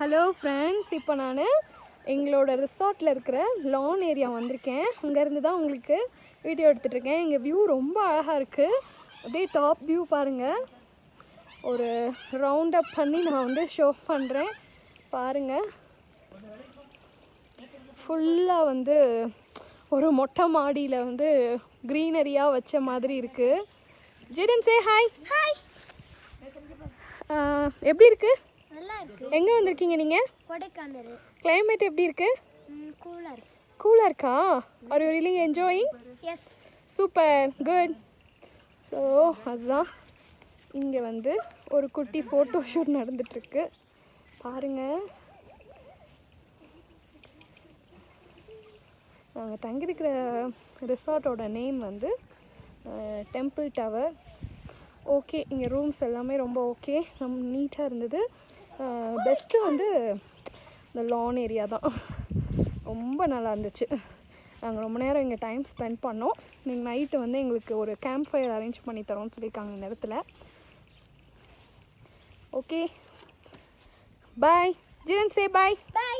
hello friends இப்போ நான் எங்களோட ரிசார்ட்டில் இருக்கிற லான் ஏரியா வந்திருக்கேன் அங்கேருந்து தான் உங்களுக்கு வீடியோ எடுத்துகிட்ருக்கேன் எங்கள் வியூ ரொம்ப அழகாக இருக்குது அப்படியே டாப் வியூ பாருங்கள் ஒரு ரவுண்ட் அப் பண்ணி நான் வந்து ஷோ பண்ணுறேன் பாருங்கள் ஃபுல்லாக வந்து ஒரு மொட்டை மாடியில் வந்து க்ரீனரியாக வச்ச மாதிரி இருக்குது ஜிடன் சே ஹாய் ஹாய் எப்படி இருக்கு நல்லா இருக்கு எங்கே வந்திருக்கீங்க நீங்கள் கொடைக்கானல் climate எப்படி இருக்கு கூலா இருக்கு கூலாக இருக்கா are you really enjoying yes super good so அதுதான் இங்கே வந்து ஒரு குட்டி ஃபோட்டோ ஷூட் நடந்துட்டுருக்கு பாருங்கள் நாங்கள் தங்கியிருக்கிற ரிசார்ட்டோட நேம் வந்து டெம்பிள் டவர் ஓகே இங்கே ரூம்ஸ் எல்லாமே ரொம்ப ஓகே ரொம்ப நீட்டாக இருந்தது பெஸ்ட்டு வந்து இந்த லான் ஏரியா தான் ரொம்ப நல்லா இருந்துச்சு நாங்கள் ரொம்ப நேரம் இங்கே டைம் ஸ்பெண்ட் பண்ணோம் நீங்கள் நைட்டு வந்து எங்களுக்கு ஒரு கேம்ப் ஃபயர் அரேஞ்ச் பண்ணி தரோம்னு சொல்லியிருக்காங்க இந்த இடத்துல ஓகே பாய் ஜிரன் சே பாய் பை